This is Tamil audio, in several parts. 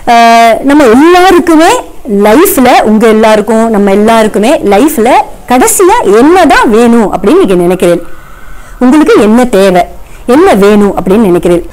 ஆஹ் நம்ம எல்லாருக்குமே லைஃப்ல உங்க எல்லாருக்கும் நம்ம எல்லாருக்குமே லைஃப்ல கடைசியா என்னதான் வேணும் அப்படின்னு நீங்க நினைக்கிறேன் உங்களுக்கு என்ன தேவை என்ன வேணும் அப்படின்னு நினைக்கிறேன்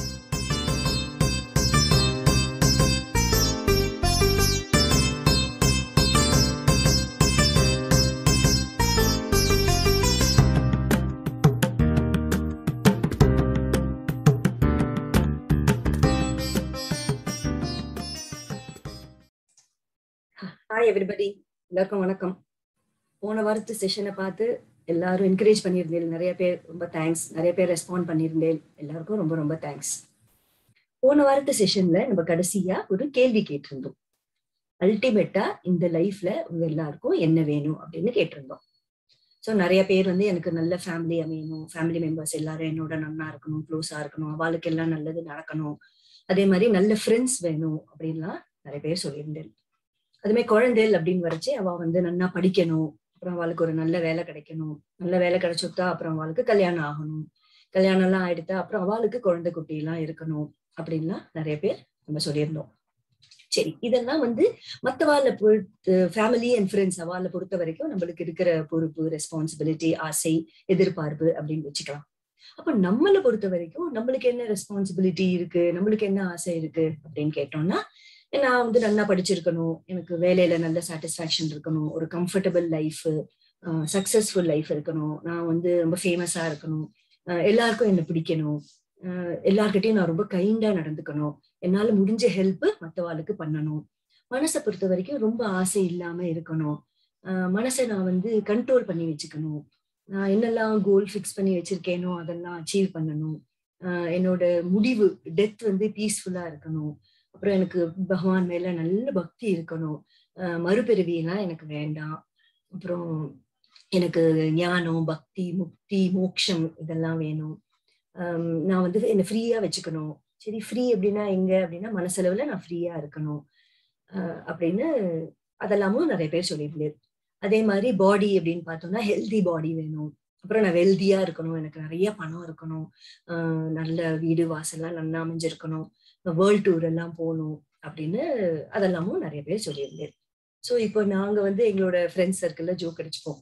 ஹாய் எவ்ரிபடி எல்லாருக்கும் வணக்கம் போன வாரத்து செஷனை பார்த்து எல்லாரும் என்கரேஜ் பண்ணியிருந்தேன் நிறைய பேர் ரொம்ப தேங்க்ஸ் நிறைய பேர் ரெஸ்பாண்ட் பண்ணியிருந்தேன் எல்லாருக்கும் ரொம்ப ரொம்ப தேங்க்ஸ் போன வாரத்து செஷன்ல நம்ம கடைசியா ஒரு கேள்வி கேட்டிருந்தோம் அல்டிமேட்டா இந்த லைஃப்ல உங்க எல்லாருக்கும் என்ன வேணும் அப்படின்னு கேட்டிருந்தோம் ஸோ நிறைய பேர் வந்து எனக்கு நல்ல ஃபேமிலி அமையணும் ஃபேமிலி மெம்பர்ஸ் எல்லாரும் என்னோட நன்னா இருக்கணும் க்ளோஸா இருக்கணும் அவளுக்கு எல்லாம் நல்லது நடக்கணும் அதே மாதிரி நல்ல ஃப்ரெண்ட்ஸ் வேணும் அப்படின்லாம் நிறைய பேர் சொல்லியிருந்தேன் அதுமாதிரி குழந்தைகள் அப்படின்னு வரைச்சு அவ வந்து நல்லா படிக்கணும் அப்புறம் அவளுக்கு ஒரு நல்ல வேலை கிடைக்கணும் நல்ல வேலை கிடைச்சுட்டா அப்புறம் அவளுக்கு கல்யாணம் ஆகணும் கல்யாணம் எல்லாம் ஆயிடுத்தா அப்புறம் அவளுக்கு குழந்தை குட்டி எல்லாம் இருக்கணும் அப்படின்லாம் நிறைய பேர் நம்ம சொல்லியிருந்தோம் சரி இதெல்லாம் வந்து மத்தவாளை பொறுத்து ஃபேமிலி அண்ட் ஃப்ரெண்ட்ஸ் அவளை பொறுத்த வரைக்கும் நம்மளுக்கு இருக்கிற பொறுப்பு ரெஸ்பான்சிபிலிட்டி ஆசை எதிர்பார்ப்பு அப்படின்னு வச்சுக்கலாம் அப்ப நம்மளை பொறுத்த வரைக்கும் நம்மளுக்கு என்ன ரெஸ்பான்சிபிலிட்டி இருக்கு நம்மளுக்கு என்ன ஆசை இருக்கு அப்படின்னு கேட்டோம்னா நான் வந்து நல்லா படிச்சிருக்கணும் எனக்கு வேலையில நல்ல சாட்டிஸ்ஃபேக்ஷன் இருக்கணும் ஒரு கம்ஃபர்டபுள் லைஃப் சக்சஸ்ஃபுல் லைஃப் இருக்கணும் நான் வந்து ரொம்ப ஃபேமஸா இருக்கணும் எல்லாருக்கும் என்ன பிடிக்கணும் எல்லார்கிட்டையும் நான் ரொம்ப கைண்டா நடந்துக்கணும் என்னால முடிஞ்ச ஹெல்ப் மற்றவாளுக்கு பண்ணணும் மனசை பொறுத்த வரைக்கும் ரொம்ப ஆசை இல்லாம இருக்கணும் மனசை நான் வந்து கண்ட்ரோல் பண்ணி வச்சுக்கணும் நான் என்னெல்லாம் கோல் ஃபிக்ஸ் பண்ணி வச்சிருக்கேனோ அதெல்லாம் அச்சீவ் பண்ணணும் என்னோட முடிவு டெத் வந்து பீஸ்ஃபுல்லா இருக்கணும் அப்புறம் எனக்கு பகவான் மேல நல்ல பக்தி இருக்கணும் மறுபிறவி எல்லாம் எனக்கு வேண்டாம் அப்புறம் எனக்கு ஞானம் பக்தி முக்தி மோக்ஷம் இதெல்லாம் வேணும் நான் வந்து என்னை ஃப்ரீயா வச்சுக்கணும் சரி ஃப்ரீ அப்படின்னா எங்க அப்படின்னா மனசளவுல நான் ஃப்ரீயா இருக்கணும் அப்படின்னு அதெல்லாமும் நிறைய பேர் சொல்லியிருந்தேன் அதே மாதிரி பாடி அப்படின்னு பார்த்தோம்னா ஹெல்தி பாடி வேணும் அப்புறம் நான் வெல்தியா இருக்கணும் எனக்கு நிறைய பணம் இருக்கணும் நல்ல வீடு வாசல்லாம் நல்லா அமைஞ்சிருக்கணும் வேர்ல்ட் டூர் எல்லாம் போகணும் அப்படின்னு அதெல்லாமும் நிறைய பேர் சொல்லியிருந்தேன் ஸோ இப்போ நாங்க வந்து எங்களோட ஃப்ரெண்ட்ஸ் சர்க்கிள்ல ஜோக் அடிச்சுப்போம்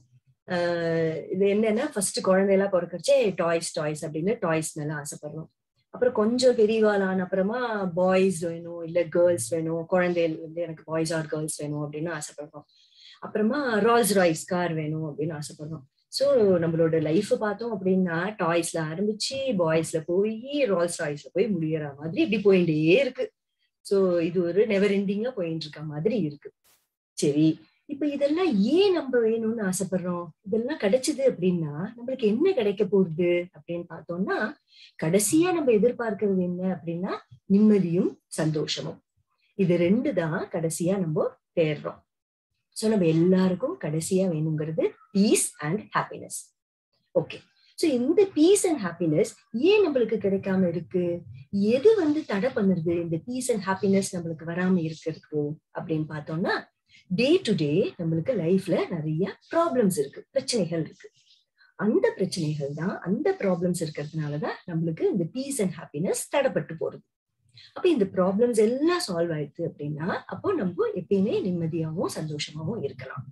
இது என்னன்னா ஃபர்ஸ்ட் குழந்தையெல்லாம் பிறக்கறச்சே டாய்ஸ் டாய்ஸ் அப்படின்னு டாய்ஸ் மேல ஆசைப்படுறோம் அப்புறம் கொஞ்சம் பெரியவாளான அப்புறமா பாய்ஸ் வேணும் இல்ல கேர்ள்ஸ் வேணும் குழந்தைகள் வந்து எனக்கு பாய்ஸ் ஆர் கேர்ள்ஸ் வேணும் அப்படின்னு ஆசைப்படுறோம் அப்புறமா ரால்ஸ் ராய்ஸ் கார் வேணும் அப்படின்னு ஆசைப்படுறோம் ஸோ நம்மளோட லைஃப் பார்த்தோம் அப்படின்னா டாய்ஸ்ல ஆரம்பிச்சு பாய்ஸ்ல போய் ரால்ஸ் ராய்ஸ்ல போய் முடியற மாதிரி இப்படி போயிட்டே இருக்கு ஸோ இது ஒரு நெவர் எண்டிங்கா போயிட்டு இருக்க மாதிரி இருக்கு சரி இப்ப இதெல்லாம் ஏன் நம்ம வேணும்னு ஆசைப்படுறோம் இதெல்லாம் கிடைச்சது அப்படின்னா நம்மளுக்கு என்ன கிடைக்க போகுது அப்படின்னு பார்த்தோம்னா கடைசியா நம்ம எதிர்பார்க்கறது என்ன அப்படின்னா நிம்மதியும் சந்தோஷமும் இது ரெண்டு தான் கடைசியா நம்ம தேடுறோம் ஸோ நம்ம எல்லாருக்கும் கடைசியா வேணுங்கிறது peace and happiness okay so இந்த பீஸ் அண்ட் ஹாப்பினஸ் ஏன் நம்மளுக்கு கிடைக்காம இருக்கு எது வந்து தடை பண்ணுறது இந்த பீஸ் அண்ட் ஹாப்பினஸ் நம்மளுக்கு வராம இருக்கிறதுக்கு அப்படின்னு பார்த்தோம்னா டே டு டே நம்மளுக்கு லைஃப்ல நிறைய ப்ராப்ளம்ஸ் இருக்கு பிரச்சனைகள் இருக்கு அந்த பிரச்சனைகள் தான் அந்த ப்ராப்ளம்ஸ் இருக்கிறதுனாலதான் நம்மளுக்கு இந்த பீஸ் அண்ட் ஹாப்பினஸ் தடைப்பட்டு போறது அப்ப இந்த ப்ராப்ளம்ஸ் எல்லாம் சால்வ் ஆயிடுது அப்படின்னா அப்போ நம்ம எப்பயுமே நிம்மதியாவும் சந்தோஷமாவும் இருக்கலாம்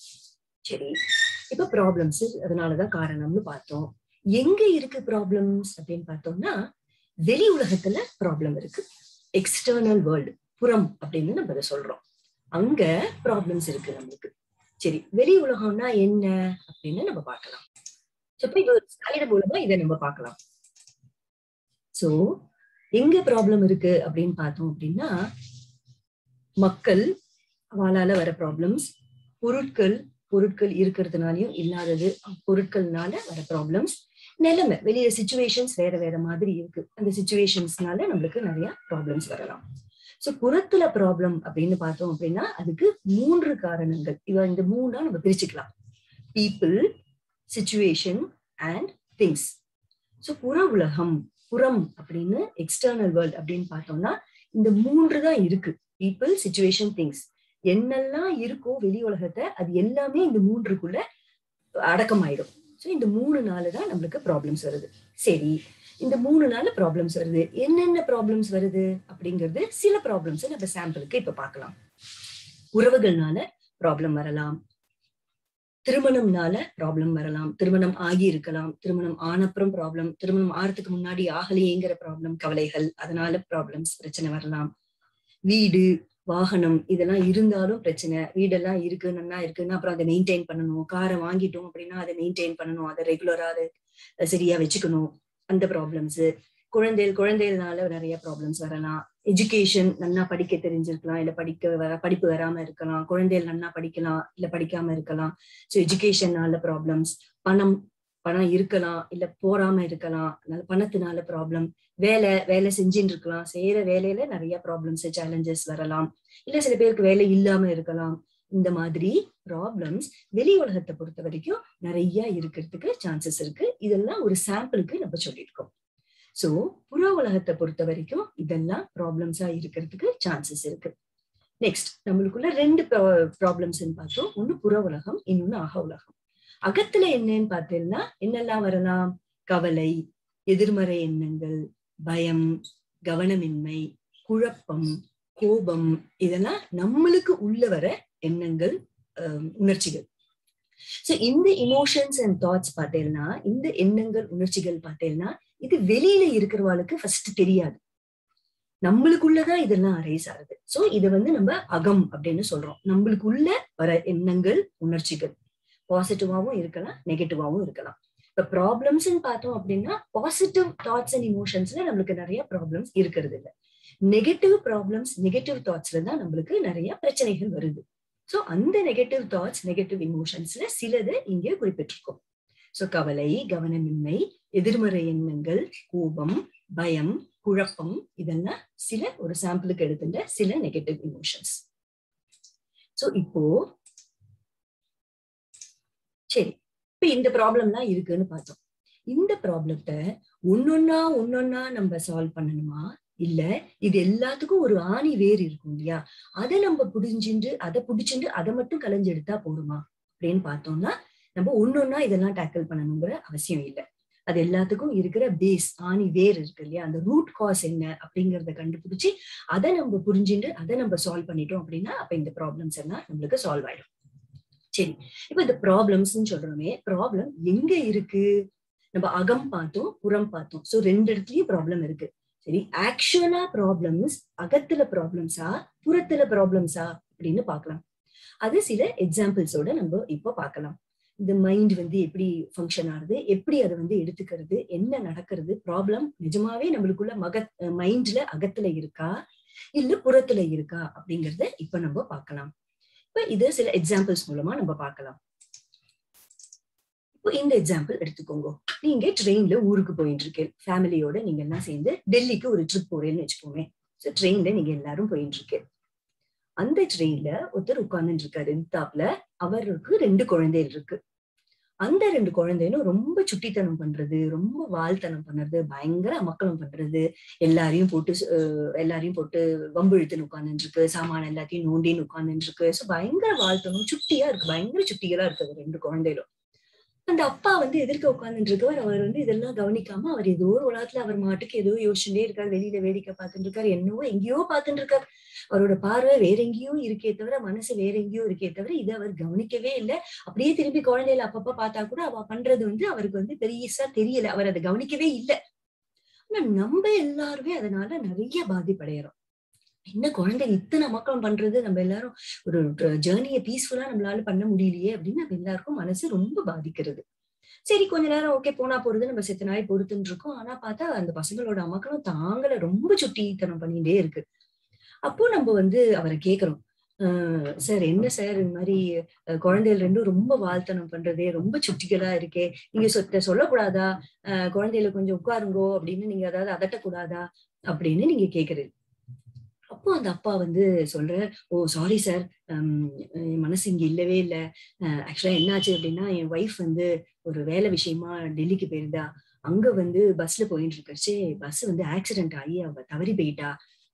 சரி இப்ப ப்ராப்ளம்ஸ் அதனாலதான் காரணம்னு பார்த்தோம் எங்க இருக்கு ப்ராப்ளம்ஸ் அப்படின்னு பார்த்தோம்னா வெளி உலகத்துல ப்ராப்ளம் இருக்கு எக்ஸ்டர்னல் வேர்ல்டு புறம் அப்படின்னு நம்ம அதை சொல்றோம் அங்க ப்ராப்ளம்ஸ் இருக்கு நம்மளுக்கு சரி வெளி உலகம்னா என்ன அப்படின்னு நம்ம பார்க்கலாம் இப்ப இது ஒரு ஸ்லைடு மூலமா இதை நம்ம பார்க்கலாம் சோ எங்க ப்ராப்ளம் இருக்கு அப்படின்னு பார்த்தோம் அப்படின்னா மக்கள் அவளால வர ப்ராப்ளம்ஸ் பொருட்கள் பொருட்கள் இருக்கிறதுனாலயும் இல்லாதது பொருட்கள்னால வர ப்ராப்ளம்ஸ் நிலைமை வெளிய சுச்சுவேஷன்ஸ் வேற வேற மாதிரி இருக்கு அந்த சுச்சுவேஷன்ஸ்னால நம்மளுக்கு நிறைய ப்ராப்ளம்ஸ் வரலாம் சோ புறத்துல ப்ராப்ளம் அப்படின்னு பார்த்தோம் அப்படின்னா அதுக்கு மூன்று காரணங்கள் இவ இந்த மூணா நம்ம பிரிச்சுக்கலாம் people situation and things so புற உலகம் புறம் அப்படின்னு எக்ஸ்டர்னல் வேர்ல்ட் அப்படின்னு பார்த்தோம்னா இந்த மூன்று தான் இருக்கு பீப்புள் சுச்சுவேஷன் திங்ஸ் என்னெல்லாம் இருக்கோ வெளி உலகத்தை அது எல்லாமே இந்த மூன்றுக்குள்ள அடக்கமாயிடும் ஸோ இந்த மூணு நாள் தான் நம்மளுக்கு ப்ராப்ளம்ஸ் வருது சரி இந்த மூணு நாள் ப்ராப்ளம்ஸ் வருது என்னென்ன ப்ராப்ளம்ஸ் வருது அப்படிங்கிறது சில ப்ராப்ளம்ஸ் நம்ம சாம்பிளுக்கு இப்ப பார்க்கலாம் உறவுகள்னால ப்ராப்ளம் வரலாம் திருமணம்னால ப்ராப்ளம் வரலாம் திருமணம் ஆகி இருக்கலாம் திருமணம் ஆனப்புறம் ப்ராப்ளம் திருமணம் ஆறதுக்கு முன்னாடி ஆகலையேங்கிற ப்ராப்ளம் கவலைகள் அதனால ப்ராப்ளம்ஸ் பிரச்சனை வரலாம் வீடு வாகனம் இதெல்லாம் இருந்தாலும் பிரச்சனை வீடெல்லாம் இருக்கு நல்லா இருக்குன்னா அப்புறம் அதை மெயின்டைன் பண்ணணும் காரை வாங்கிட்டோம் அப்படின்னா அதை மெயின்டைன் பண்ணணும் அதை ரெகுலரா அதை சரியா வச்சுக்கணும் அந்த ப்ராப்ளம்ஸ் குழந்தைகள் குழந்தைகள்னால நிறைய ப்ராப்ளம்ஸ் வரலாம் எஜுகேஷன் நல்லா படிக்க தெரிஞ்சிருக்கலாம் இல்ல படிக்க வர படிப்பு வராம இருக்கலாம் குழந்தைகள் நல்லா படிக்கலாம் இல்ல படிக்காம இருக்கலாம் ஸோ எஜுகேஷன்னால ப்ராப்ளம்ஸ் பணம் பணம் இருக்கலாம் இல்ல போறாம இருக்கலாம் அதனால பணத்தினால ப்ராப்ளம் வேலை வேலை செஞ்சுட்டு இருக்கலாம் செய்யற வேலையில நிறைய ப்ராப்ளம்ஸ் சேலஞ்சஸ் வரலாம் இல்ல சில பேருக்கு வேலை இல்லாம இருக்கலாம் இந்த மாதிரி ப்ராப்ளம்ஸ் வெளி உலகத்தை பொறுத்த வரைக்கும் நிறைய இருக்கிறதுக்கு சான்சஸ் இருக்கு இதெல்லாம் ஒரு சாம்பிளுக்கு நம்ம சொல்லியிருக்கோம் சோ புற உலகத்தை பொறுத்த வரைக்கும் இதெல்லாம் ப்ராப்ளம்ஸா இருக்கிறதுக்கு சான்சஸ் இருக்கு நெக்ஸ்ட் நம்மளுக்குள்ள ரெண்டு ப்ராப்ளம்ஸ் பார்த்தோம் ஒண்ணு புற உலகம் இன்னொன்னு அக உலகம் அகத்துல என்னன்னு பார்த்தீங்கன்னா என்னெல்லாம் வரலாம் கவலை எதிர்மறை எண்ணங்கள் பயம் கவனமின்மை குழப்பம் கோபம் இதெல்லாம் நம்மளுக்கு உள்ள வர எண்ணங்கள் உணர்ச்சிகள் சோ இந்த இமோஷன்ஸ் அண்ட் தாட்ஸ் பார்த்தேன்னா இந்த எண்ணங்கள் உணர்ச்சிகள் பார்த்தேன்னா இது வெளியில இருக்கிறவாளுக்கு ஃபர்ஸ்ட் தெரியாது நம்மளுக்குள்ளதான் இதெல்லாம் அரைஸ் ஆகுது சோ இதை வந்து நம்ம அகம் அப்படின்னு சொல்றோம் நம்மளுக்குள்ள வர எண்ணங்கள் உணர்ச்சிகள் பாசிட்டிவாவும் இருக்கலாம் நெகட்டிவாவும் இருக்கலாம் இப்ப ப்ராப்ளம்ஸ் பார்த்தோம் அப்படின்னா பாசிட்டிவ் தாட்ஸ் அண்ட் இமோஷன்ஸ்ல நம்மளுக்கு நிறைய ப்ராப்ளம்ஸ் இருக்கிறது இல்லை நெகட்டிவ் ப்ராப்ளம்ஸ் நெகட்டிவ் தாட்ஸ்ல தான் நம்மளுக்கு நிறைய பிரச்சனைகள் வருது சோ அந்த நெகட்டிவ் தாட்ஸ் நெகட்டிவ் இமோஷன்ஸ்ல சிலது இங்கே குறிப்பிட்டிருக்கோம் சோ கவலை கவனமின்மை எதிர்மறை எண்ணங்கள் கோபம் பயம் குழப்பம் இதெல்லாம் சில ஒரு சாம்பிளுக்கு எடுத்துட்ட சில நெகட்டிவ் இமோஷன்ஸ் சோ இப்போ சரி இப்ப இந்த ப்ராப்ளம்லாம் இருக்குன்னு பார்த்தோம் இந்த ப்ராப்ளத்தை ஒன்னொன்னா ஒன்னொன்னா நம்ம சால்வ் பண்ணணுமா இல்ல இது எல்லாத்துக்கும் ஒரு ஆணி வேர் இருக்கும் இல்லையா அதை நம்ம புடிஞ்சுட்டு அதை புடிச்சுட்டு அதை மட்டும் கலைஞ்செடுத்தா போடுமா அப்படின்னு பார்த்தோம்னா நம்ம ஒன்னொன்னா இதெல்லாம் டேக்கிள் பண்ணணுங்கிற அவசியம் இல்லை அது எல்லாத்துக்கும் இருக்கிற பேஸ் ஆணி வேர் இருக்கு இல்லையா அந்த ரூட் காஸ் என்ன அப்படிங்கறத கண்டுபிடிச்சு அதை நம்ம புரிஞ்சுட்டு அதை நம்ம சால்வ் பண்ணிட்டோம் அப்படின்னா அப்ப இந்த ப்ராப்ளம்ஸ் எல்லாம் நம்மளுக்கு சால்வ் ஆயிடும் சரி இப்ப இந்த ப்ராப்ளம்ஸ் சொல்றோமே ப்ராப்ளம் எங்க இருக்கு நம்ம அகம் பார்த்தோம் புறம் பார்த்தோம் சோ ரெண்டு இடத்துலயும் ப்ராப்ளம் இருக்கு சரி ஆக்சுவலா ப்ராப்ளம்ஸ் அகத்துல ப்ராப்ளம்ஸா புறத்துல ப்ராப்ளம்ஸா அப்படின்னு பார்க்கலாம் அது சில எக்ஸாம்பிள்ஸோட நம்ம இப்போ பார்க்கலாம் இந்த மைண்ட் வந்து எப்படி ஃபங்க்ஷன் ஆகுது எப்படி அதை வந்து எடுத்துக்கிறது என்ன நடக்கிறது ப்ராப்ளம் நிஜமாவே நம்மளுக்குள்ள மக மைண்ட்ல அகத்துல இருக்கா இல்ல புறத்துல இருக்கா அப்படிங்கறத இப்ப நம்ம பார்க்கலாம் இப்ப இது சில எக்ஸாம்பிள்ஸ் மூலமா நம்ம பார்க்கலாம் இப்போ இந்த எக்ஸாம்பிள் எடுத்துக்கோங்க நீங்க ட்ரெயின்ல ஊருக்கு போயிட்டு இருக்கேன் ஃபேமிலியோட நீங்க எல்லாம் சேர்ந்து டெல்லிக்கு ஒரு ட்ரிப் போறேன்னு வச்சுக்கோங்க ஸோ ட்ரெயின்ல நீங்க எல்லாரும் போயிட்டு இருக்கேன் அந்த ட்ரெயின்ல ஒருத்தர் உட்கார்ந்துட்டு இருக்காரு தாப்ல அவருக்கு ரெண்டு குழந்தைகள் இருக்கு அந்த ரெண்டு குழந்தைகளும் ரொம்ப சுட்டித்தனம் பண்றது ரொம்ப வாழ்த்தனம் பண்றது பயங்கர அமக்கலம் பண்றது எல்லாரையும் போட்டு எல்லாரையும் போட்டு வம்பு இழுத்துன்னு உட்கார்ந்துட்டு இருக்கு சாமான எல்லாத்தையும் நோண்டின்னு உட்கார்ந்துட்டு இருக்கு ஸோ பயங்கர வாழ்த்தனம் சுட்டியா இருக்கு பயங்கர சுட்டிகளா இருக்குது ரெண்டு குழந்தைகளும் அந்த அப்பா வந்து எதிர்க்க உட்கார்ந்துட்டு இருக்கவர் அவர் வந்து இதெல்லாம் கவனிக்காம அவர் ஏதோ ஒரு உலகத்துல அவர் மாட்டுக்கு ஏதோ யோசிச்சுட்டே இருக்காரு வெளியில வேடிக்கை பார்த்துட்டு இருக்காரு என்னவோ எங்கேயோ பார்த்துட்டு இருக்காரு அவரோட பார்வை வேற எங்கேயோ இருக்கே தவிர மனசு வேற எங்கேயோ இருக்கே தவிர இதை அவர் கவனிக்கவே இல்லை அப்படியே திருப்பி குழந்தையில அப்பப்ப பார்த்தா கூட அவ பண்றது வந்து அவருக்கு வந்து பெரியசா தெரியல அவர் அதை கவனிக்கவே இல்லை ஆனா நம்ம எல்லாருமே அதனால நிறைய பாதிப்படைகிறோம் என்ன குழந்தை இத்தனை மக்கள் பண்றது நம்ம எல்லாரும் ஒரு ஜேர்னியை பீஸ்ஃபுல்லா நம்மளால பண்ண முடியலையே அப்படின்னு நம்ம எல்லாருக்கும் மனசு ரொம்ப பாதிக்கிறது சரி கொஞ்ச நேரம் ஓகே போனா போறது நம்ம செத்த நாய் பொறுத்துன்னு இருக்கோம் ஆனா பார்த்தா அந்த பசங்களோட அமக்களும் தாங்கள ரொம்ப சுட்டித்தனம் பண்ணிட்டே இருக்கு அப்போ நம்ம வந்து அவரை கேக்குறோம் ஆஹ் சார் என்ன சார் இந்த மாதிரி குழந்தைகள் ரெண்டும் ரொம்ப வாழ்த்தனம் பண்றதே ரொம்ப சுட்டிகளா இருக்கே நீங்க சொத்த சொல்லக்கூடாதா ஆஹ் குழந்தைகளை கொஞ்சம் உட்காருங்கோ அப்படின்னு நீங்க அதாவது அதட்டக்கூடாதா அப்படின்னு நீங்க கேக்குறீங்க அப்போ அந்த அப்பா வந்து சொல்ற ஓ சாரி சார் என் மனசு இங்க இல்லவே இல்லை ஆக்சுவலா என்னாச்சு அப்படின்னா என் ஒய்ஃப் வந்து ஒரு வேலை விஷயமா டெல்லிக்கு போயிருந்தா அங்க வந்து பஸ்ல போயிட்டு இருக்கச்சு பஸ் வந்து ஆக்சிடென்ட் ஆகி அவ தவறி போயிட்டா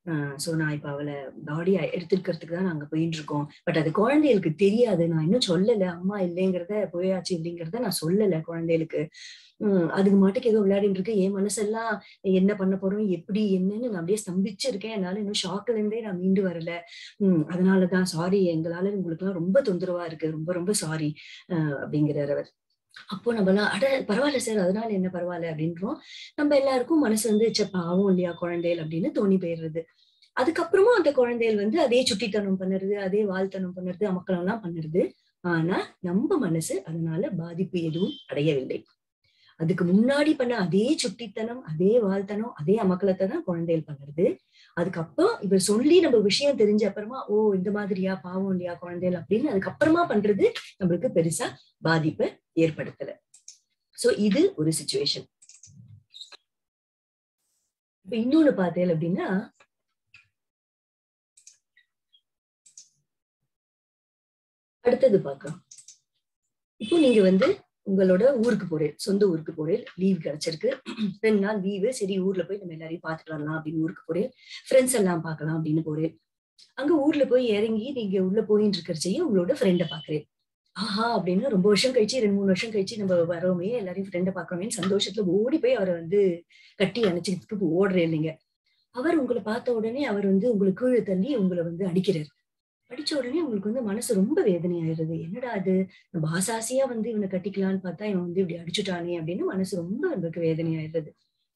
சோ நான் இப்ப அவளை பாடி எடுத்துக்கிறதுக்கு தான் நாங்க போயிட்டு இருக்கோம் பட் அது குழந்தைகளுக்கு தெரியாது நான் இன்னும் சொல்லல அம்மா இல்லைங்கிறத போயாச்சு இல்லைங்கிறத நான் சொல்லல குழந்தைகளுக்கு உம் அதுக்கு மாட்டுக்கு ஏதோ விளையாடிட்டு இருக்கு என் மனசெல்லாம் என்ன பண்ண போறோம் எப்படி என்னன்னு நான் அப்படியே ஸ்தம்பிச்சிருக்கேன் என்னால இன்னும் ஷாக்ல இருந்தே நான் மீண்டு வரல உம் அதனாலதான் சாரி எங்களால உங்களுக்கு எல்லாம் ரொம்ப தொந்தரவா இருக்கு ரொம்ப ரொம்ப சாரி அப்படிங்கிறார் அவர் அப்போ நம்ம எல்லாம் அட பரவாயில்ல சார் அதனால என்ன பரவாயில்ல அப்படின்றோம் நம்ம எல்லாருக்கும் மனசு வந்து சே பாவம் இல்லையா குழந்தைகள் அப்படின்னு தோணி போயிடுறது அதுக்கப்புறமும் அந்த குழந்தைகள் வந்து அதே சுட்டித்தனம் பண்ணுறது அதே வாழ்த்தனம் பண்ணுறது அமக்களம் எல்லாம் பண்ணுறது ஆனா நம்ம மனசு அதனால பாதிப்பு எதுவும் அடையவில்லை அதுக்கு முன்னாடி பண்ண அதே சுட்டித்தனம் அதே வாழ்த்தனம் அதே அமக்கலத்தை தான் குழந்தைகள் பண்ணுறது அதுக்கப்புறம் இவர் சொல்லி நம்ம விஷயம் தெரிஞ்ச அப்புறமா ஓ இந்த மாதிரியா பாவம் இல்லையா குழந்தைகள் அப்படின்னு அதுக்கப்புறமா பண்றது நம்மளுக்கு பெருசா பாதிப்பை ஏற்படுத்தல சோ இது ஒரு சுச்சுவேஷன் இப்ப இன்னொன்னு பார்த்தேன் அப்படின்னா அடுத்தது பார்க்கலாம் இப்போ நீங்க வந்து உங்களோட ஊருக்கு போறேன் சொந்த ஊருக்கு போறேன் லீவ் கிடைச்சிருக்கு ரெண்டு நாள் லீவு சரி ஊர்ல போய் நம்ம எல்லாரையும் பார்த்துட்டு வரலாம் அப்படின்னு ஊருக்கு போறேன் ஃப்ரெண்ட்ஸ் எல்லாம் பார்க்கலாம் அப்படின்னு போறேன் அங்க ஊர்ல போய் இறங்கி நீங்க உள்ள போயின்னு இருக்கிறச்சையும் உங்களோட ஃப்ரெண்டை பாக்குறேன் ஆஹா அப்படின்னு ரொம்ப வருஷம் கழிச்சு ரெண்டு மூணு வருஷம் கழிச்சு நம்ம வரோமே எல்லாரையும் ஃப்ரெண்டை பாக்குறோமே சந்தோஷத்துல ஓடி போய் அவரை வந்து கட்டி அணைச்சிக்கிறதுக்கு ஓடுறேன் இல்லைங்க அவர் உங்களை பார்த்த உடனே அவர் வந்து உங்களுக்கு கீழே தள்ளி உங்களை வந்து அடிக்கிறார் அடிச்ச உடனே உங்களுக்கு வந்து மனசு ரொம்ப வேதனை ஆயிடுது என்னடா அது நம்ம ஆசாசியா வந்து இவனை கட்டிக்கலான்னு பார்த்தா இவன் வந்து இப்படி அடிச்சுட்டானே அப்படின்னு மனசு ரொம்ப நம்மளுக்கு வேதனை ஆயிடுறது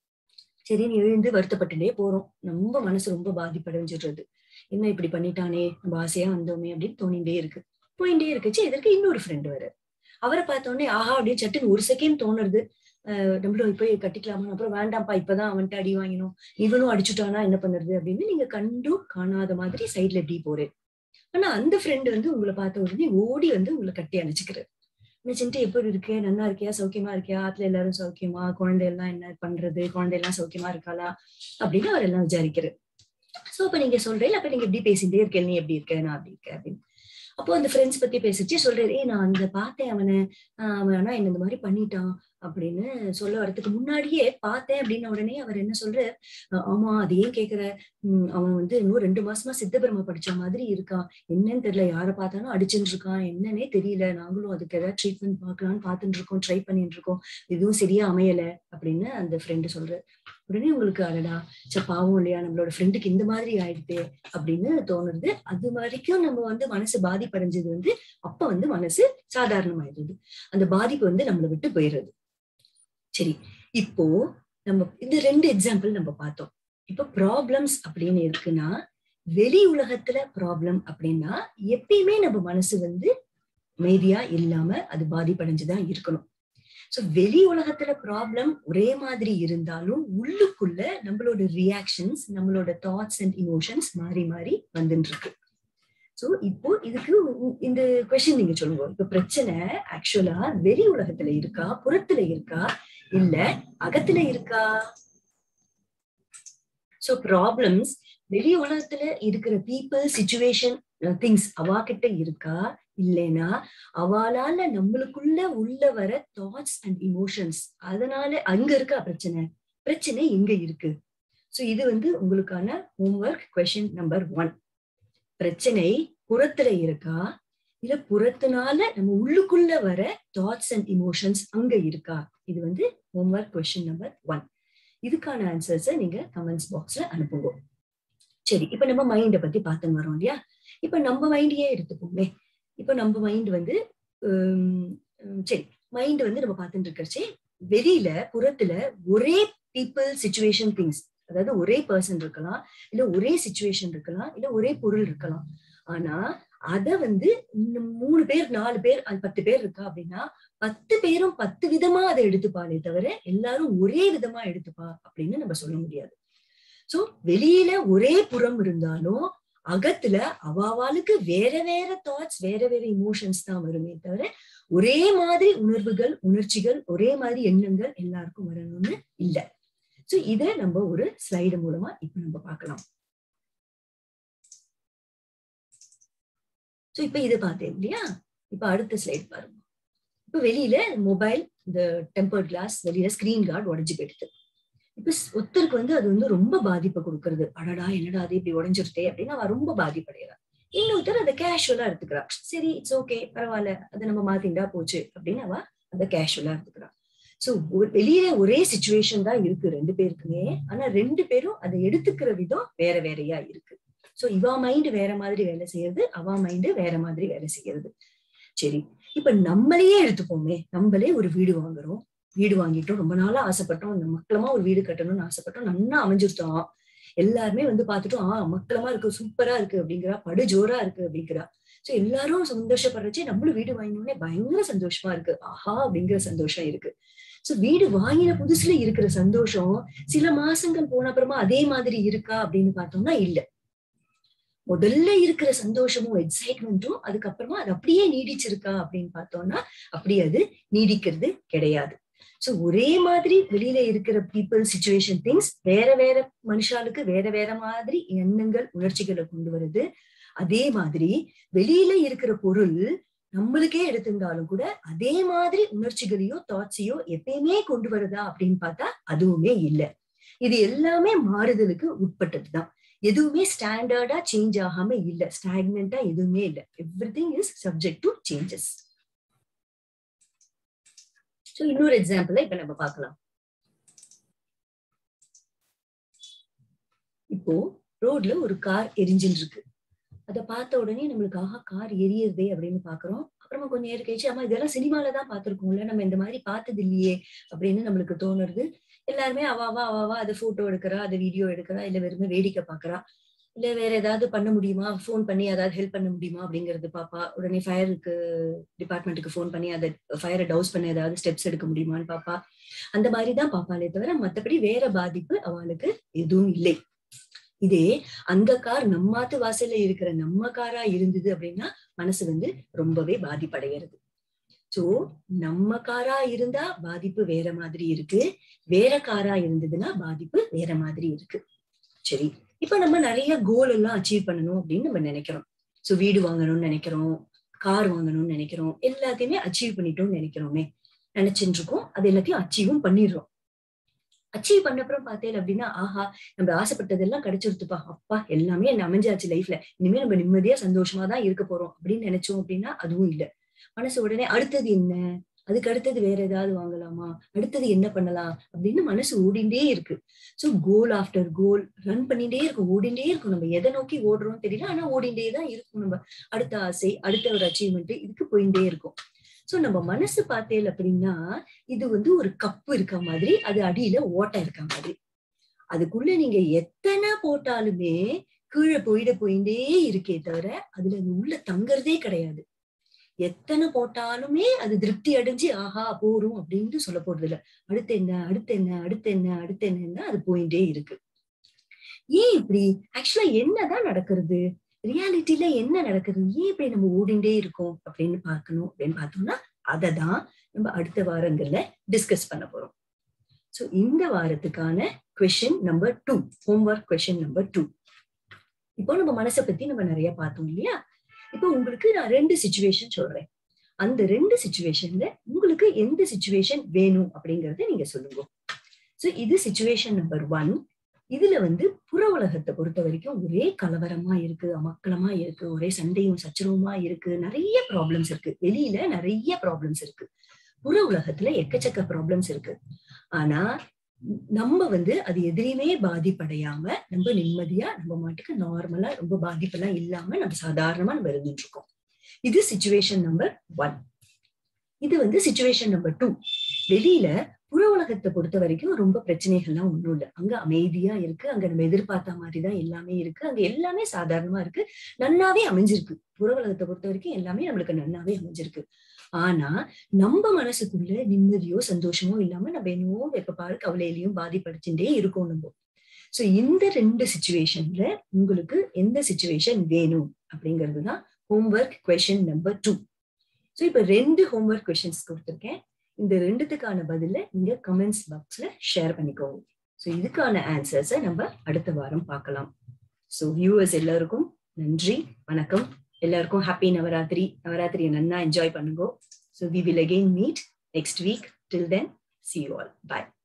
சரி நீ எழுந்து வருத்தப்பட்டுட்டே போறோம் ரொம்ப மனசு ரொம்ப பாதிப்படைஞ்சிடுறது என்ன இப்படி பண்ணிட்டானே நம்ம ஆசையா வந்தோமே அப்படின்னு தோணிட்டே இருக்கு போயிட்டே இருக்குச்சு எதற்கு இன்னொரு ஃப்ரெண்டு வர அவரை பார்த்த உடனே ஆஹா அப்படின்னு சட்டுன்னு ஒரு செகண்ட் தோணுறது அஹ் நம்மளும் போய் கட்டிக்கலாமா அப்புறம் வேண்டாம்ப்பா இப்பதான் அவன்கிட்ட அடி வாங்கினோம் இவனும் அடிச்சுட்டானா என்ன பண்ணுறது அப்படின்னு நீங்க கண்டும் காணாத மாதிரி சைட்ல எப்படி போறேன் ஆனா அந்த ஃப்ரெண்டு வந்து உங்களை பார்த்த உடனே ஓடி வந்து உங்களை கட்டி அணைச்சிக்கிறாரு நினைச்சுட்டு எப்படி இருக்கு நல்லா இருக்கியா சௌக்கியமா இருக்கியா ஆத்துல எல்லாரும் சௌக்கியமா குழந்தை எல்லாம் என்ன பண்றது குழந்தை எல்லாம் சௌக்கியமா இருக்காளா அப்படின்னு அவர் எல்லாம் விசாரிக்கிறாரு சோ அப்ப நீங்க சொல்றீங்க அப்ப நீங்க எப்படி பேசிட்டே இருக்கேன் நீ எப்படி இருக்க நான் அப்படி இருக்கேன் அப்படின்னு அப்போ அந்த ஃப்ரெண்ட்ஸ் பத்தி பேசிச்சு சொல்றாரு ஏ நான் அந்த பார்த்தேன் அவனை அவன் ஆனா என்ன இந்த மாதிரி பண்ணிட்டான் அப்படின்னு சொல்ல வரதுக்கு முன்னாடியே பார்த்தேன் அப்படின்ன உடனே அவர் என்ன சொல்ற ஆமா அது ஏன் கேக்குற உம் அவன் வந்து இன்னும் ரெண்டு மாசமா சித்தபிரம படிச்ச மாதிரி இருக்கான் என்னன்னு தெரியல யாரை பார்த்தாலும் அடிச்சுட்டு இருக்கான் என்னன்னே தெரியல நாங்களும் அதுக்கு ஏதாவது ட்ரீட்மெண்ட் பார்க்கலாம்னு பார்த்துட்டு இருக்கோம் ட்ரை பண்ணிட்டு இருக்கோம் எதுவும் சரியா அமையல அப்படின்னு அந்த ஃப்ரெண்டு சொல்ற உடனே உங்களுக்கு அடடா ச பாவம் இல்லையா நம்மளோட ஃப்ரெண்டுக்கு இந்த மாதிரி ஆயிடுது அப்படின்னு தோணுது அது வரைக்கும் நம்ம வந்து மனசு பாதிப்படைஞ்சது வந்து அப்ப வந்து மனசு சாதாரணமாயிடுது அந்த பாதிப்பு வந்து நம்மளை விட்டு போயிடுறது சரி இப்போ நம்ம இந்த ரெண்டு எக்ஸாம்பிள் நம்ம பார்த்தோம் இப்போ ப்ராப்ளம்ஸ் அப்படின்னு இருக்குன்னா வெளி உலகத்துல ப்ராப்ளம் அப்படின்னா எப்பயுமே நம்ம மனசு வந்து அமைதியா இல்லாம அது பாதிப்படைஞ்சுதான் இருக்கணும் சோ வெளி உலகத்துல ப்ராப்ளம் ஒரே மாதிரி இருந்தாலும் உள்ளுக்குள்ள நம்மளோட ரியாக்ஷன்ஸ் நம்மளோட தாட்ஸ் அண்ட் இமோஷன்ஸ் மாறி மாறி வந்துட்டு இருக்கு சோ இப்போ இதுக்கு இந்த கொஸ்டின் நீங்க சொல்லுங்க இப்ப பிரச்சனை ஆக்சுவலா வெளி உலகத்துல இருக்கா புறத்துல இருக்கா இல்ல அகத்துல இருக்கா சோ ப்ராப்ளம்ஸ் வெளி உலகத்துல இருக்கிற பீப்புள் சிச்சுவேஷன் திங்ஸ் அவா கிட்ட இருக்கா இல்லைன்னா அவளால நம்மளுக்குள்ள உள்ள வர தாட்ஸ் அண்ட் இமோஷன்ஸ் அதனால அங்க இருக்கா பிரச்சனை பிரச்சனை இங்க இருக்கு சோ இது வந்து உங்களுக்கான ஹோம்ஒர்க் கொஸ்டின் நம்பர் ஒன் பிரச்சனை புறத்துல இருக்கா இல்ல புறத்தினால நம்ம உள்ளுக்குள்ள வர தாட்ஸ் அண்ட் இமோஷன்ஸ் அங்க இருக்கா இது வந்து ஹோம்ஒர்க் கொஸ்டின் நம்பர் ஒன் இதுக்கான ஆன்சர்ஸை நீங்க கமெண்ட்ஸ் பாக்ஸ்ல அனுப்புங்க சரி இப்ப நம்ம மைண்டை பத்தி பார்த்துன்னு வரோம் இல்லையா இப்ப நம்ம மைண்டையே எடுத்துப்போமே இப்ப நம்ம மைண்ட் வந்து சரி மைண்ட் வந்து நம்ம பார்த்துட்டு இருக்கிறச்சே வெளியில புறத்துல ஒரே பீப்புள் சிச்சுவேஷன் திங்ஸ் அதாவது ஒரே பர்சன் இருக்கலாம் இல்ல ஒரே சுச்சுவேஷன் இருக்கலாம் இல்ல ஒரே பொருள் இருக்கலாம் ஆனா அத வந்து மூணு பேர் நாலு பேர் பத்து பேர் இருக்கா அப்படின்னா பத்து பேரும் பத்து விதமா அதை எடுத்துப்பாளே தவிர எல்லாரும் ஒரே விதமா எடுத்துப்பா அப்படின்னு நம்ம சொல்ல முடியாது சோ வெளியில ஒரே புறம் இருந்தாலும் அகத்துல அவாவாளுக்கு வேற வேற தாட்ஸ் வேற வேற இமோஷன்ஸ் தான் வருமே தவிர ஒரே மாதிரி உணர்வுகள் உணர்ச்சிகள் ஒரே மாதிரி எண்ணங்கள் எல்லாருக்கும் வரணும்னு இல்ல சோ இத நம்ம ஒரு ஸ்லைடு மூலமா இப்ப நம்ம பார்க்கலாம் சோ இப்ப இதை பார்த்தேன் இல்லையா இப்ப அடுத்த ஸ்லைட் பாருங்க இப்ப வெளியில மொபைல் இந்த டெம்பர்ட் கிளாஸ் வெளியில ஸ்கிரீன் கார்டு உடஞ்சு போயிடுது இப்ப ஒருத்தருக்கு வந்து அது வந்து ரொம்ப பாதிப்பை கொடுக்கறது அடடா என்னடா அது இப்படி உடஞ்சிருத்தே அப்படின்னு அவ ரொம்ப பாதிப்படைகிறா இன்னொருத்தர் அதை கேஷுவலா எடுத்துக்கிறா சரி இட்ஸ் ஓகே பரவாயில்ல அதை நம்ம மாத்திண்டா போச்சு அப்படின்னு அவ அதை கேஷுவலா எடுத்துக்கிறா சோ வெளியில ஒரே சுச்சுவேஷன் தான் இருக்கு ரெண்டு பேருக்குமே ஆனா ரெண்டு பேரும் அதை எடுத்துக்கிற விதம் வேற வேறையா இருக்கு சோ இவா மைண்ட் வேற மாதிரி வேலை செய்யறது அவ மைண்ட் வேற மாதிரி வேலை செய்யறது சரி இப்ப நம்மளையே எடுத்துப்போமே நம்மளே ஒரு வீடு வாங்குறோம் வீடு வாங்கிட்டோம் ரொம்ப நாளா ஆசைப்பட்டோம் இந்த மக்களமா ஒரு வீடு கட்டணும்னு ஆசைப்பட்டோம் நல்லா அமைஞ்சிருத்தோம் எல்லாருமே வந்து பார்த்துட்டோம் ஆஹ் மக்களமா இருக்கு சூப்பரா இருக்கு அப்படிங்கிறா படு ஜோரா இருக்கு அப்படிங்கிறா சோ எல்லாரும் சந்தோஷப்படுறச்சு நம்மளும் வீடு வாங்கினோடனே பயங்கர சந்தோஷமா இருக்கு ஆஹா அப்படிங்கிற சந்தோஷம் இருக்கு சோ வீடு வாங்கின புதுசுல இருக்கிற சந்தோஷம் சில மாசங்கள் போன அப்புறமா அதே மாதிரி இருக்கா அப்படின்னு பார்த்தோம்னா இல்ல முதல்ல இருக்கிற சந்தோஷமும் எக்ஸைட்மெண்ட்டும் அதுக்கப்புறமா அது அப்படியே நீடிச்சிருக்கா அப்படின்னு பார்த்தோம்னா அப்படி அது நீடிக்கிறது கிடையாது சோ ஒரே மாதிரி வெளியில இருக்கிற பீப்புள் சுச்சுவேஷன் திங்ஸ் வேற வேற மனுஷாளுக்கு வேற வேற மாதிரி எண்ணங்கள் உணர்ச்சிகளை கொண்டு வருது அதே மாதிரி வெளியில இருக்கிற பொருள் நம்மளுக்கே எடுத்திருந்தாலும் கூட அதே மாதிரி உணர்ச்சிகளையோ தாட்ஸையோ எப்பயுமே கொண்டு வருதா அப்படின்னு பார்த்தா அதுவுமே இல்லை இது எல்லாமே மாறுதலுக்கு உட்பட்டதுதான் எதுவுமே ஸ்டாண்டர்டா சேஞ்ச் ஆகாம இல்ல ஸ்டாக்னண்டா எதுவுமே இல்ல everything is subject to changes so இன்னொரு எக்ஸாம்பிள இப்ப நம்ம பார்க்கலாம் இப்போ ரோட்ல ஒரு கார் எரிஞ்சுன்னு இருக்கு அதை பார்த்த உடனே நம்மளுக்கு ஆஹா கார் எரியுதே அப்படின்னு பாக்குறோம் அப்புறமா கொஞ்சம் நேரம் கழிச்சு ஆமா இதெல்லாம் சினிமால தான் பார்த்திருக்கோம்ல நம்ம இந்த மாதிரி பார்த்தது இல்லையே அப்படின்னு நம்மளுக்கு தோணுறது எல்லாருமே அவாவா அவாவா அதை போட்டோ எடுக்கிறா அதை வீடியோ எடுக்கிறா இல்ல வெறுமே வேடிக்கை பாக்குறா இல்ல வேற ஏதாவது பண்ண முடியுமா ஃபோன் பண்ணி ஏதாவது ஹெல்ப் பண்ண முடியுமா அப்படிங்கறது பாப்பா உடனே ஃபயருக்கு டிபார்ட்மெண்ட்டுக்கு ஃபோன் பண்ணி அதை ஃபயரை டவுஸ் பண்ண ஏதாவது ஸ்டெப்ஸ் எடுக்க முடியுமான்னு பாப்பா அந்த மாதிரி தான் பாப்பாளே தவிர மத்தபடி வேற பாதிப்பு அவளுக்கு எதுவும் இல்லை இதே அந்த கார் நம்மாத்து வாசல்ல இருக்கிற நம்ம காரா இருந்தது அப்படின்னா மனசு வந்து ரொம்பவே பாதிப்படைகிறது சோ நம்ம காரா இருந்தா பாதிப்பு வேற மாதிரி இருக்கு வேற காரா இருந்ததுன்னா பாதிப்பு வேற மாதிரி இருக்கு சரி இப்ப நம்ம நிறைய கோல் எல்லாம் அச்சீவ் பண்ணணும் அப்படின்னு நம்ம நினைக்கிறோம் சோ வீடு வாங்கணும்னு நினைக்கிறோம் கார் வாங்கணும்னு நினைக்கிறோம் எல்லாத்தையுமே அச்சீவ் பண்ணிட்டோம்னு நினைக்கிறோமே நினைச்சுட்டு இருக்கோம் அது எல்லாத்தையும் அச்சீவும் பண்ணிடுறோம் அச்சீவ் பண்ண அப்புறம் பார்த்தேன் அப்படின்னா ஆஹா நம்ம ஆசைப்பட்டதெல்லாம் கிடைச்சிருத்துப்பா அப்பா எல்லாமே என்ன அமைஞ்சாச்சு லைஃப்ல இனிமே நம்ம நிம்மதியா சந்தோஷமா தான் இருக்க போறோம் அப்படின்னு நினைச்சோம் அப்படின்னா அதுவும் இல்ல மனசு உடனே அடுத்தது என்ன அதுக்கு அடுத்தது வேற ஏதாவது வாங்கலாமா அடுத்தது என்ன பண்ணலாம் அப்படின்னு மனசு ஓடிண்டே இருக்கு so goal after goal run பண்ணிட்டே இருக்கும் ஓடிண்டே இருக்கும் நம்ம எதை நோக்கி ஓடுறோம் தெரியல ஆனா ஓடிண்டே தான் இருக்கும் நம்ம அடுத்த ஆசை அடுத்த ஒரு அச்சீவ்மெண்ட் இதுக்கு போயிட்டே இருக்கும் சோ நம்ம மனசு பார்த்தேன் அப்படின்னா இது வந்து ஒரு கப்பு இருக்க மாதிரி அது அடியில ஓட்டை இருக்க மாதிரி அதுக்குள்ள நீங்க எத்தனை போட்டாலுமே கீழே போயிட போயிட்டே இருக்கே தவிர அதுல உள்ள தங்கறதே கிடையாது எத்தனை போட்டாலுமே அது திருப்தி அடைஞ்சு ஆஹா போரும் அப்படின்னு சொல்ல போறது இல்ல அடுத்து என்ன அடுத்து என்ன அடுத்து என்ன அடுத்து என்னன்னா அது போயிட்டே இருக்கு ஏன் இப்படி ஆக்சுவலா என்னதான் நடக்கிறது ரியாலிட்டியில என்ன நடக்குது ஏன் இப்படி நம்ம ஓடிண்டே இருக்கோம் அப்படின்னு பார்க்கணும் அப்படின்னு பார்த்தோம்னா அதை தான் நம்ம அடுத்த வாரங்கள்ல டிஸ்கஸ் பண்ண போறோம் ஸோ இந்த வாரத்துக்கான question number two homework question number two இப்போ நம்ம மனசை பத்தி நம்ம நிறைய பார்த்தோம் இல்லையா இப்போ உங்களுக்கு நான் ரெண்டு சுச்சுவேஷன் சொல்றேன் அந்த ரெண்டு சுச்சுவேஷன்ல உங்களுக்கு எந்த சுச்சுவேஷன் வேணும் அப்படிங்கறத நீங்க சொல்லுங்க சோ இது சுச்சுவேஷன் நம்பர் ஒன் இதுல வந்து புற உலகத்தை பொறுத்த வரைக்கும் ஒரே கலவரமா இருக்கு அமக்கலமா இருக்கு ஒரே சண்டையும் சச்சரவுமா இருக்கு நிறைய ப்ராப்ளம்ஸ் இருக்கு வெளியில நிறைய ப்ராப்ளம்ஸ் இருக்கு புற உலகத்துல எக்கச்சக்க ப்ராப்ளம்ஸ் இருக்கு ஆனா நம்ம வந்து அது எதிரையுமே பாதிப்படையாம நம்ம நிம்மதியா நம்ம மாட்டுக்கு நார்மலா ரொம்ப பாதிப்பெல்லாம் இல்லாம நம்ம சாதாரணமா நம்ம இருந்துட்டு இருக்கோம் இது சுச்சுவேஷன் நம்பர் ஒன் இது வந்து சுச்சுவேஷன் நம்பர் டூ வெளியில புற உலகத்தை பொறுத்த வரைக்கும் ரொம்ப பிரச்சனைகள்லாம் ஒண்ணும் இல்லை அங்க அமைதியா இருக்கு அங்க நம்ம எதிர்பார்த்த மாதிரிதான் எல்லாமே இருக்கு அங்க எல்லாமே சாதாரணமா இருக்கு நன்னாவே அமைஞ்சிருக்கு புற உலகத்தை பொறுத்த வரைக்கும் எல்லாமே நம்மளுக்கு நன்னாவே அமைஞ்சிருக்கு ஆனா நம்ம மனசுக்குள்ள நிம்மதியோ சந்தோஷமோ இல்லாம நம்ம என்னவோ எப்ப பாரு கவலையிலையும் பாதிப்படைச்சுட்டே இருக்கோம் நம்ம சோ இந்த ரெண்டு சுச்சுவேஷன்ல உங்களுக்கு எந்த சுச்சுவேஷன் வேணும் அப்படிங்கிறது தான் homework question number two so இப்ப ரெண்டு ஹோம்ஒர்க் கொஷின்ஸ் கொடுத்துருக்கேன் இந்த ரெண்டுத்துக்கான பதில நீங்க கமெண்ட்ஸ் பாக்ஸ்ல ஷேர் பண்ணிக்கோங்க ஸோ இதுக்கான ஆன்சர்ஸை நம்ம அடுத்த வாரம் பார்க்கலாம் ஸோ வியூவர்ஸ் எல்லாருக்கும் நன்றி வணக்கம் எல்லாருக்கும் ஹாப்பி நவராத்திரி நவராத்திரியை நன்னா என்ஜாய் பண்ணுங்க so we will again meet next week till then see you all bye